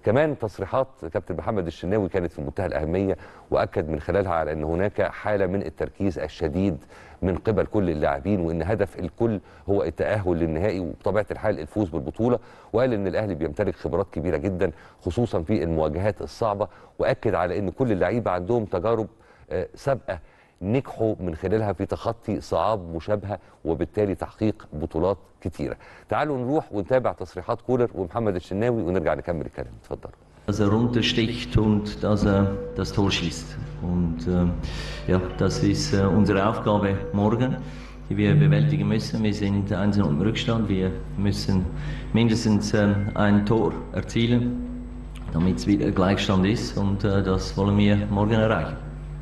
كمان تصريحات كابتن محمد الشناوي كانت في منتهى الاهميه واكد من خلالها على ان هناك حاله من التركيز الشديد من قبل كل اللاعبين وان هدف الكل هو التاهل للنهائي وبطبيعه الحال الفوز بالبطوله وقال ان الاهلي بيمتلك خبرات كبيره جدا خصوصا في المواجهات الصعبه واكد على ان كل اللعيبه عندهم تجارب آه، سابقه نجحوا من خلالها في تخطي صعاب مشابهه وبالتالي تحقيق بطولات كتيره. تعالوا نروح ونتابع تصريحات كولر ومحمد الشناوي ونرجع نكمل الكلام اتفضلوا. dass er runtersticht und dass er das Tor schießt. Und äh, ja, das ist äh, unsere Aufgabe morgen, die wir bewältigen müssen. Wir sind einzeln im Rückstand. Wir müssen mindestens äh, ein Tor erzielen, damit es wieder Gleichstand ist. Und äh, das wollen wir morgen erreichen.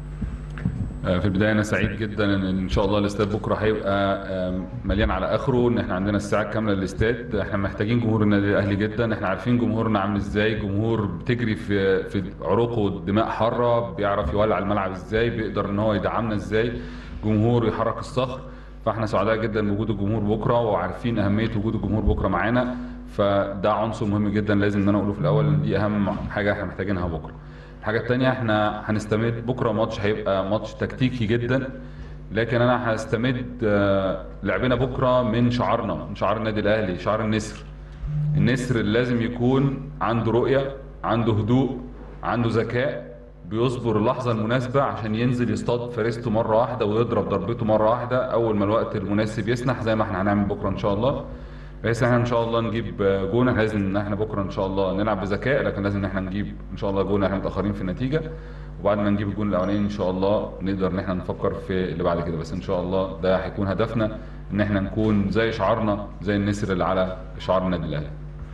آه، في البدايه انا سعيد جدا ان ان شاء الله الاستاد بكره هيبقى آه، مليان على اخره ان احنا عندنا الساعه الكامله للاستاد احنا محتاجين جمهور النادي الاهلي جدا احنا عارفين جمهورنا عامل ازاي جمهور بتجري في في عروقه دماء حاره بيعرف يولع الملعب ازاي بيقدر ان هو يدعمنا ازاي جمهور يحرك الصخر فاحنا سعداء جدا بوجود الجمهور بكره وعارفين اهميه وجود الجمهور بكره معانا فده عنصر مهم جدا لازم ان انا اقوله في الاول ان دي اهم حاجه احنا محتاجينها بكره الحاجه الثانيه احنا هنستمد بكره ماتش هيبقى ماتش تكتيكي جدا لكن انا هستمد آه، لعبنا بكره من شعارنا من شعار النادي الاهلي شعار النسر النسر اللي لازم يكون عنده رؤيه عنده هدوء عنده ذكاء بيصبر اللحظه المناسبه عشان ينزل يصطاد فريسته مره واحده ويضرب ضربته مره واحده اول ما الوقت المناسب يسنح زي ما احنا هنعمل بكره ان شاء الله بحيث ان احنا ان شاء الله نجيب جون لازم ان احنا بكره ان شاء الله نلعب بذكاء لكن لازم ان احنا نجيب ان شاء الله جون احنا متاخرين في النتيجه وبعد ما نجيب الجون الاولاني ان شاء الله نقدر ان احنا نفكر في اللي بعد كده بس ان شاء الله ده هيكون هدفنا ان احنا نكون زي شعارنا زي النسر اللي على شعار النادي الاهلي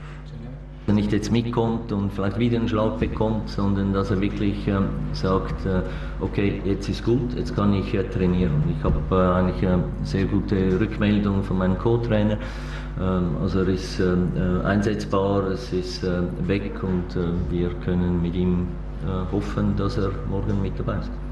er nicht jetzt mitkommt und vielleicht wieder einen Schlag bekommt, sondern dass er wirklich ähm, sagt, äh, okay, jetzt ist gut, jetzt kann ich äh, trainieren. Ich habe äh, eigentlich äh, sehr gute Rückmeldungen von meinem Co-Trainer. Ähm, also er ist äh, äh, einsetzbar, es ist äh, weg und äh, wir können mit ihm äh, hoffen, dass er morgen mit dabei ist.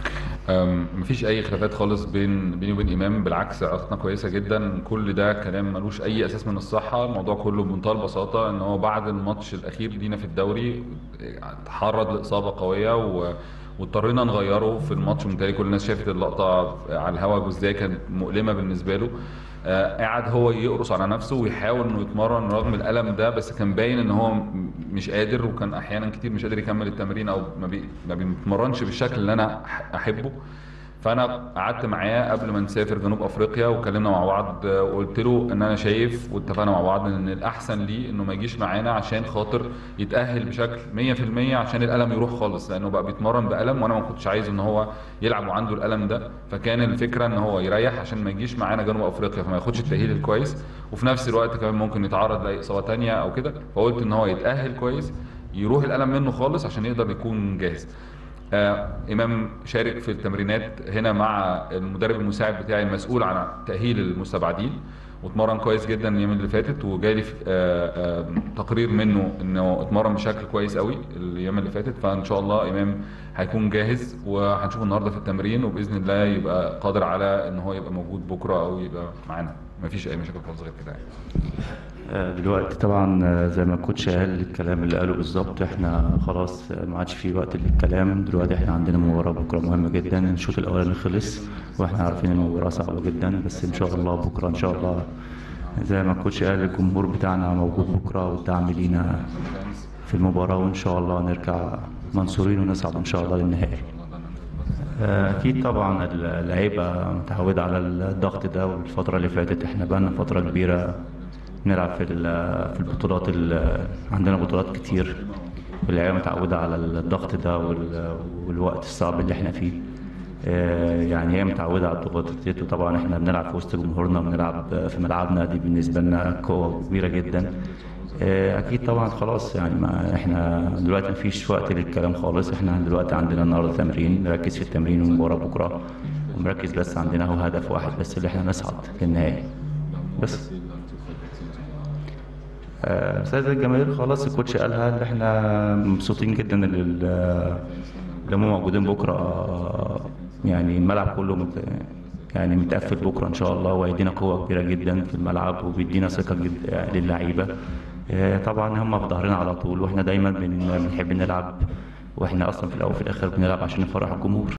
أم، مفيش اي خلافات خالص بين بيني وبين امام بالعكس علاقتنا كويسه جدا كل ده كلام ملوش اي اساس من الصحه الموضوع كله بمنتهى البساطه ان هو بعد الماتش الاخير لينا في الدوري تعرض لاصابه قويه و واضطرينا نغيره في الماتش ومتهيألي كل الناس شافت اللقطه على الهواء ازاي كانت مؤلمه بالنسبه له آه، قعد هو يقرص على نفسه ويحاول انه يتمرن رغم الالم ده بس كان باين ان هو م- مش قادر وكان احيانا كتير مش قادر يكمل التمرين او ما, بي... ما بيتمرنش بالشكل اللي انا أح- احبه فانا قعدت معاه قبل ما نسافر جنوب افريقيا وكلمنا مع بعض آه، وقلت له ان انا شايف واتفقنا مع بعض ان الاحسن ليه انه ما يجيش معانا عشان خاطر يتاهل بشكل 100% عشان الالم يروح خالص لانه بقى بيتمرن بالم وانا ما كنتش عايز ان هو يلعب وعنده الالم ده فكان الفكره ان هو يريح عشان ما يجيش معانا جنوب افريقيا فما ياخدش التاهيل الكويس وفي نفس الوقت كمان ممكن يتعرض لاي اصابه تانية او كده فقلت ان هو يتاهل كويس يروح الالم منه خالص عشان يقدر يكون جاهز آه، امام شارك في التمرينات هنا مع المدرب المساعد بتاعي المسؤول عن تاهيل المستبعدين واتمرن كويس جدا الايام اللي فاتت وجالي في- آه، آه، تقرير منه انه اتمرن بشكل كويس قوي الايام اللي فاتت فان شاء الله امام هيكون جاهز وهنشوفه النهارده في التمرين وباذن الله يبقى قادر على ان هو يبقى موجود بكره او يبقى معانا مفيش اي مشاكل خالص غير كده يعني. آه، دلوقتي طبعا آه، زي ما الكوتش قال الكلام اللي قاله بالظبط احنا خلاص آه، ما عادش في وقت للكلام دلوقتي احنا عندنا مباراة بكرة مهمة جدا الشوط الأولاني خلص واحنا عارفين ان المباراة صعبة جدا بس ان شاء الله بكرة ان شاء الله زي ما الكوتش قال الجمهور بتاعنا موجود بكرة والدعم لينا في المباراة وان شاء الله نرجع منصورين ونصعد ان شاء الله للنهائي آه، أكيد طبعا اللعيبة متعودة على الضغط ده والفترة اللي فاتت احنا بقالنا فترة كبيرة نلعب في ال- في البطولات ال- عندنا بطولات كتير واللعيبة متعودة على الضغط ده وال- والوقت الصعب اللي احنا فيه آه، يعني هي متعودة على الضغوط ديت وطبعا احنا بنلعب في وسط جمهورنا بنلعب في ملعبنا دي بالنسبة لنا قوة كبيرة جدا آه، اكيد طبعا خلاص يعني ما احنا دلوقتي مفيش وقت للكلام خالص احنا دلوقتي عندنا النهارده تمرين نركز في التمرين والمباراه بكره ومركز بس عندنا هو هدف واحد بس اللي احنا نصعد للنهائي بس آه، استاذ الجماهير خلاص الكوتش قالها ان احنا مبسوطين جدا ان ال- اللي هم موجودين بكره آه، يعني الملعب كله مت يعني متقفل بكره ان شاء الله وهيدينا قوه كبيره جدا في الملعب وبيدينا ثقه جدا للعيبه آه، طبعا هم في ظهرنا على طول واحنا دايما بن- بنحب نلعب واحنا اصلا في الاول وفي الاخر بنلعب عشان نفرح الجمهور